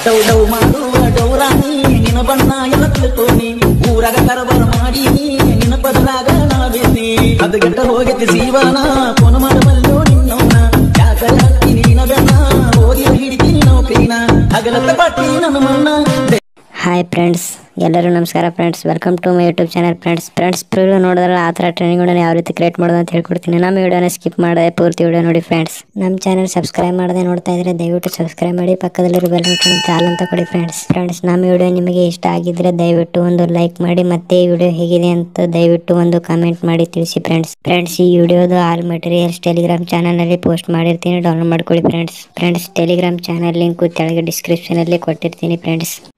ಡೌ ಡೌ ಮಾಡುವ ಡೌರಾಣಿ ನಿನ್ನ ಬಣ್ಣ ಎಲ್ಲ ತಿಳ್ಕೋನಿ ಊರಾಗ ಕರಬರ ಮಾಡಿ ನಿನ್ನ ಬದಲಾಗ ನಾವೇನಿ ಅದು ಗಂಟ ಹೋಗೈತಿ ಜೀವನ ಫೋನ್ ಮಾಡಬಲ್ಲು ನಿನ್ನವನ ಯಾಕರ ಹತ್ತಿ ನೀನ ಬೆನ್ನ ಓದಿ ಹಿಡಿತೀನಿ ನೌಕರಿನ ಹಗಲತ್ತ ಪಾಟಿ ನನ್ನ ಮಣ್ಣ ಹಾಯ್ ಫ್ರೆಂಡ್ಸ್ ಎಲ್ಲರೂ ನಮಸ್ಕಾರ friends welcome to my YouTube channel friends friends preview ನೋಡಿದ್ರೆ ಆ ಥರ ಟ್ರೈನಿಂಗ್ಗಳನ್ನ ಯಾವ ರೀತಿ ಕ್ರಿಯೇಟ್ ಮಾಡೋದು ಅಂತ ಹೇಳ್ಕೊಡ್ತೀನಿ ನಮ್ಮ ವಿಡಿಯೋನ ಸ್ಕಿಪ್ ಮಾಡದೆ ಪೂರ್ತಿ ವಿಡಿಯೋ ನೋಡಿ ಫ್ರೆಂಡ್ಸ್ ನಮ್ಮ ಚಾನಲ್ ಸಬ್ಸ್ಕ್ರೈಬ್ ಮಾಡದೆ ನೋಡ್ತಾ ಇದ್ರೆ ದಯವಿಟ್ಟು ಸಬ್ಸ್ಕ್ರೈಬ್ ಮಾಡಿ ಪಕ್ಕದಲ್ಲಿರೋ ಬೆಲ್ ಬಟನ್ ಚಾಲ್ ಅಂತ ಕೊಡಿ ಫ್ರೆಂಡ್ಸ್ ಫ್ರೆಂಡ್ಸ್ ನಮ್ಮ ವಿಡಿಯೋ ನಿಮಗೆ ಇಷ್ಟ ಆಗಿದ್ರೆ ದಯವಿಟ್ಟು ಒಂದು ಲೈಕ್ ಮಾಡಿ ಮತ್ತೆ ಈ ವಿಡಿಯೋ ಹೇಗಿದೆ ಅಂತ ದಯವಿಟ್ಟು ಒಂದು ಕಾಮೆಂಟ್ ಮಾಡಿ ತಿಳಿಸಿ ಫ್ರೆಂಡ್ಸ್ ಫ್ರೆಂಡ್ಸ್ ಈ ವಿಡಿಯೋದು ಆಲ್ ಮೆಟೀರಿಯಲ್ಸ್ ಟೆಲಿಗ್ರಾಮ್ ಚಾನಲ್ನಲ್ಲಿ ಪೋಸ್ಟ್ ಮಾಡಿರ್ತೀನಿ ಡೌನ್ಲೋಡ್ ಮಾಡ್ಕೊಳ್ಳಿ friends friends Telegram channel link ಕೆಳಗೆ ಡಿಸ್ಕ್ರಿಪ್ಷನಲ್ಲಿ ಕೊಟ್ಟಿರ್ತೀನಿ ಫ್ರೆಂಡ್ಸ್